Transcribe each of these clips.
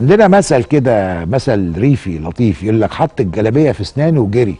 عندنا مثل كده مثل ريفي لطيف يقول لك حط الجلابيه في اسنانه وجري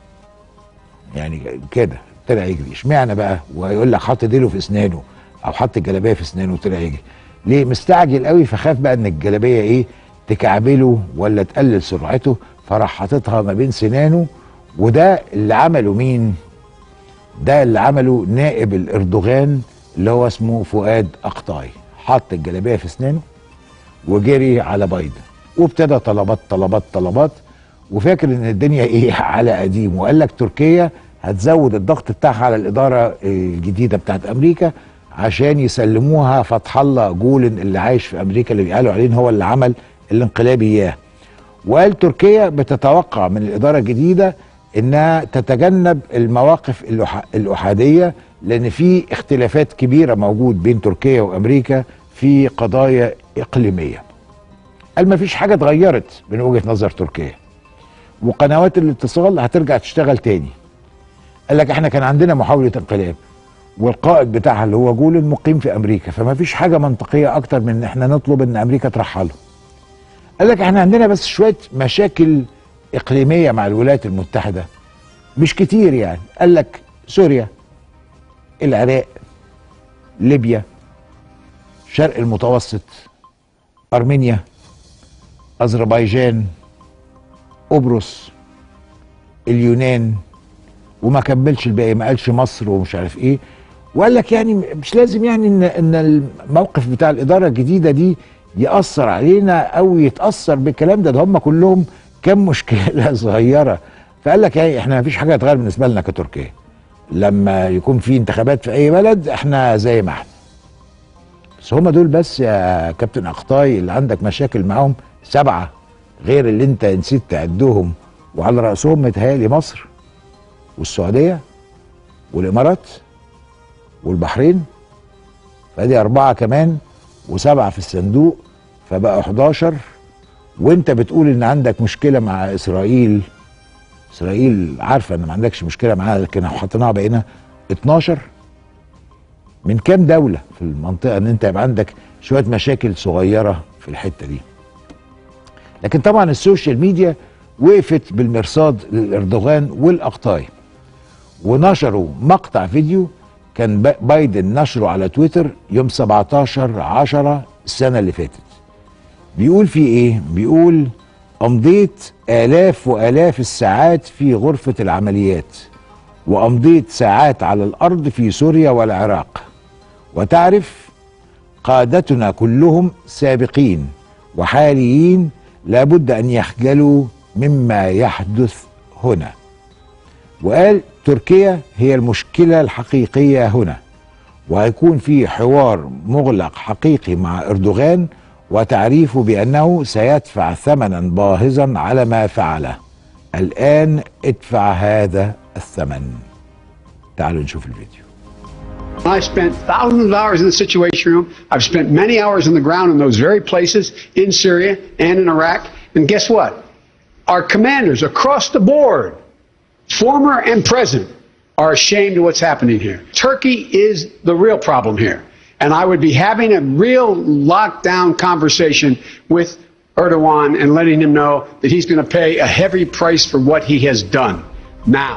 يعني كده طلع يجري اشمعنى بقى ويقول لك حط ديله في اسنانه او حط الجلابيه في اسنانه وطلع يجري ليه مستعجل قوي فخاف بقى ان الجلابيه ايه تكعبله ولا تقلل سرعته فراح حاططها ما بين سنانه وده اللي عمله مين ده اللي عمله نائب الاردوغان اللي هو اسمه فؤاد اقطاي حط الجلابيه في اسنانه وجري على بايدن وابتدى طلبات طلبات طلبات وفاكر ان الدنيا ايه على قديم وقال لك تركيا هتزود الضغط بتاعها على الاداره الجديده بتاعت امريكا عشان يسلموها فتح الله جولن اللي عايش في امريكا اللي بيقالوا عليه إن هو اللي عمل الانقلاب اياه وقال تركيا بتتوقع من الاداره الجديده انها تتجنب المواقف الأح- الاحاديه لان في اختلافات كبيره موجود بين تركيا وامريكا في قضايا اقليميه قال ما فيش حاجه اتغيرت من وجهه نظر تركيا وقنوات الاتصال هترجع تشتغل تاني قال لك احنا كان عندنا محاوله انقلاب والقائد بتاعها اللي هو جولن مقيم في امريكا فما فيش حاجه منطقيه اكتر من ان احنا نطلب ان امريكا ترحله قال لك احنا عندنا بس شويه مشاكل اقليميه مع الولايات المتحده مش كتير يعني قال لك سوريا العراق ليبيا شرق المتوسط ارمينيا اذربيجان قبرص اليونان وما كملش الباقي ما قالش مصر ومش عارف ايه وقال لك يعني مش لازم يعني ان ان الموقف بتاع الاداره الجديده دي ياثر علينا او يتاثر بالكلام ده ده هم كلهم كام مشكله صغيره فقال لك يعني احنا ما فيش حاجه هتغير بالنسبه لنا كتركيا لما يكون في انتخابات في اي بلد احنا زي ما احنا بس هم دول بس يا كابتن اخطاي اللي عندك مشاكل معاهم سبعه غير اللي انت نسيت تعدهم وعلى راسهم متهيألي مصر والسعوديه والامارات والبحرين فادي اربعه كمان وسبعه في الصندوق فبقى 11 وانت بتقول ان عندك مشكله مع اسرائيل اسرائيل عارفه ان ما عندكش مشكله معاها لكن حطيناها بقينا 12 من كام دوله في المنطقه ان انت يبقى عندك شويه مشاكل صغيره في الحته دي لكن طبعا السوشيال ميديا وقفت بالمرصاد للاردوغان والاقطاي ونشروا مقطع فيديو كان با- بايدن نشره على تويتر يوم 17 10 السنه اللي فاتت بيقول فيه ايه بيقول امضيت الاف والاف الساعات في غرفه العمليات وامضيت ساعات على الارض في سوريا والعراق وتعرف قادتنا كلهم سابقين وحاليين لابد ان يخجلوا مما يحدث هنا وقال تركيا هي المشكله الحقيقيه هنا وهيكون في حوار مغلق حقيقي مع اردوغان وتعريفه بانه سيدفع ثمنا باهظا على ما فعله الان ادفع هذا الثمن تعالوا نشوف الفيديو I spent thousands of hours in the Situation Room. I've spent many hours on the ground in those very places in Syria and in Iraq. And guess what? Our commanders across the board, former and present, are ashamed of what's happening here. Turkey is the real problem here. And I would be having a real lockdown conversation with Erdogan and letting him know that he's going to pay a heavy price for what he has done now.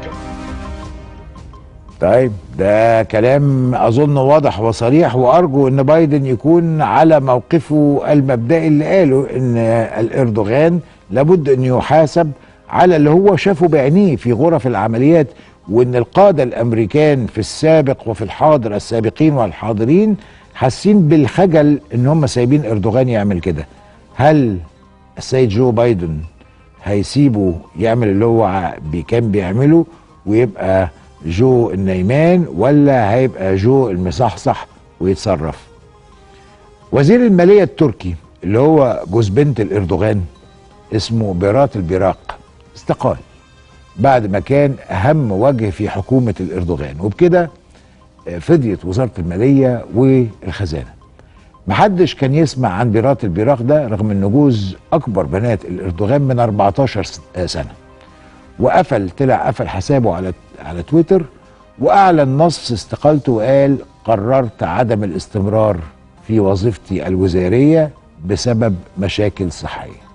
طيب ده كلام اظن واضح وصريح وارجو ان بايدن يكون على موقفه المبدئي اللي قاله ان الاردوغان لابد ان يحاسب على اللي هو شافه بعينيه في غرف العمليات وان القاده الامريكان في السابق وفي الحاضر السابقين والحاضرين حاسين بالخجل ان هم سايبين اردوغان يعمل كده هل السيد جو بايدن هيسيبه يعمل اللي هو ع- بي- كان بيعمله ويبقى جو النيمان ولا هيبقى جو المصحصح ويتصرف وزير المالية التركي اللي هو جوز بنت الإردوغان اسمه بيرات البراق استقال بعد ما كان أهم وجه في حكومة الإردوغان وبكده آه، فضيت وزارة المالية والخزانة محدش كان يسمع عن بيرات البراق ده رغم انه جوز اكبر بنات الاردوغان من 14 س- آه سنه وقفل طلع قفل حسابه على على تويتر واعلن نص استقالته وقال قررت عدم الاستمرار في وظيفتي الوزاريه بسبب مشاكل صحيه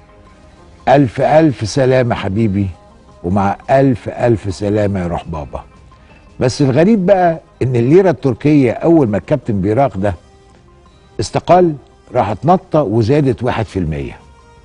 الف الف سلامه حبيبي ومع الف الف سلامه يا روح بابا بس الغريب بقى ان الليره التركيه اول ما الكابتن بيراق ده استقال راحت نطه وزادت واحد في المية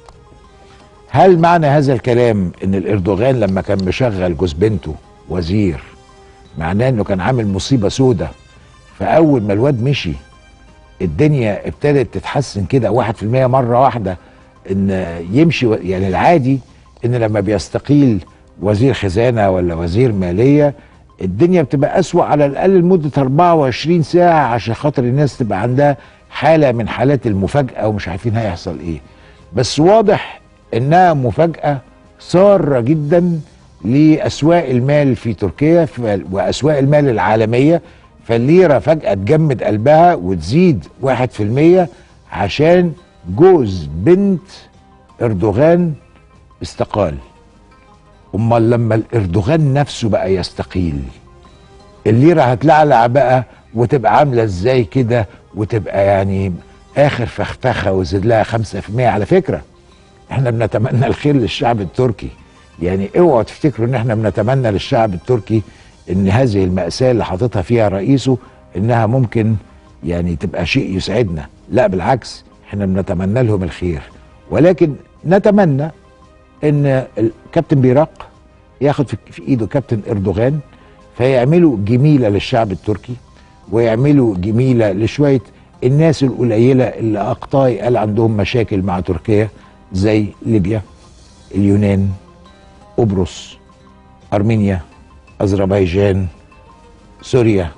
هل معنى هذا الكلام ان الاردوغان لما كان مشغل جوز بنته وزير معناه انه كان عامل مصيبه سودة فاول ما الواد مشي الدنيا ابتدت تتحسن كده واحد في المية مرة واحدة ان يمشي و- يعني العادي ان لما بيستقيل وزير خزانة ولا وزير مالية الدنيا بتبقى أسوأ على الأقل لمدة 24 ساعة عشان خاطر الناس تبقى عندها حالة من حالات المفاجأة ومش عارفين هيحصل ايه بس واضح انها مفاجأة سارة جدا لأسواق المال في تركيا ف- وأسواق المال العالمية فالليرة فجأة تجمد قلبها وتزيد واحد في المية عشان جوز بنت اردوغان استقال امال لما الاردوغان نفسه بقى يستقيل الليره هتلعلع بقى وتبقى عامله ازاي كده وتبقى يعني اخر فخفخه وزد لها 5% على فكره احنا بنتمنى الخير للشعب التركي يعني اوعوا تفتكروا ان احنا بنتمنى للشعب التركي ان هذه المأساة اللي حاططها فيها رئيسه انها ممكن يعني تبقى شيء يسعدنا لا بالعكس احنا بنتمنى لهم الخير ولكن نتمنى ان الكابتن بيراق ياخد في في ايده كابتن اردوغان فيعملوا جميله للشعب التركي ويعملوا جميله لشويه الناس القليله اللي اقطاي قال عندهم مشاكل مع تركيا زي ليبيا اليونان قبرص ارمينيا اذربيجان سوريا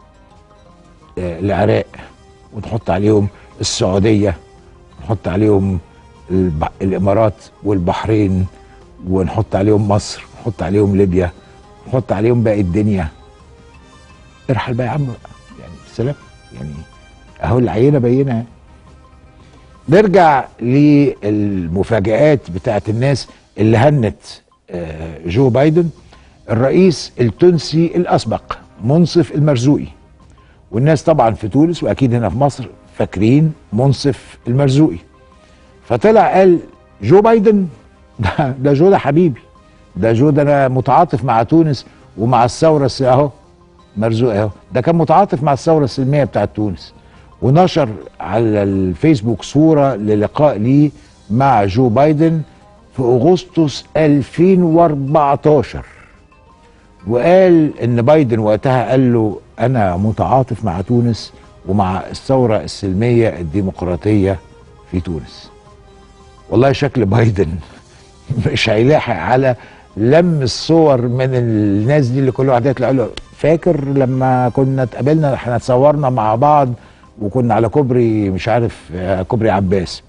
آه، العراق ونحط عليهم السعوديه نحط عليهم الب... الامارات والبحرين ونحط عليهم مصر نحط عليهم ليبيا نحط عليهم باقي الدنيا ارحل بقى يا عم بقى. يعني سلام يعني اهو العينه بينه يعني. نرجع للمفاجآت بتاعت الناس اللي هنت آه، جو بايدن الرئيس التونسي الأسبق منصف المرزوقي والناس طبعا في تونس وأكيد هنا في مصر فاكرين منصف المرزوقي فطلع قال جو بايدن ده, ده جو ده حبيبي ده جو ده انا متعاطف مع تونس ومع الثوره الس- اهو مرزوق اهو ده كان متعاطف مع الثوره السلميه بتاعت تونس ونشر على الفيسبوك صوره للقاء ليه مع جو بايدن في اغسطس 2014 وقال ان بايدن وقتها قال له انا متعاطف مع تونس ومع الثوره السلميه الديمقراطيه في تونس والله شكل بايدن مش هيلاحق على لم الصور من الناس دي اللي كل واحد يطلع له فاكر لما كنا اتقابلنا احنا اتصورنا مع بعض وكنا على كوبري مش عارف آه، كوبري عباس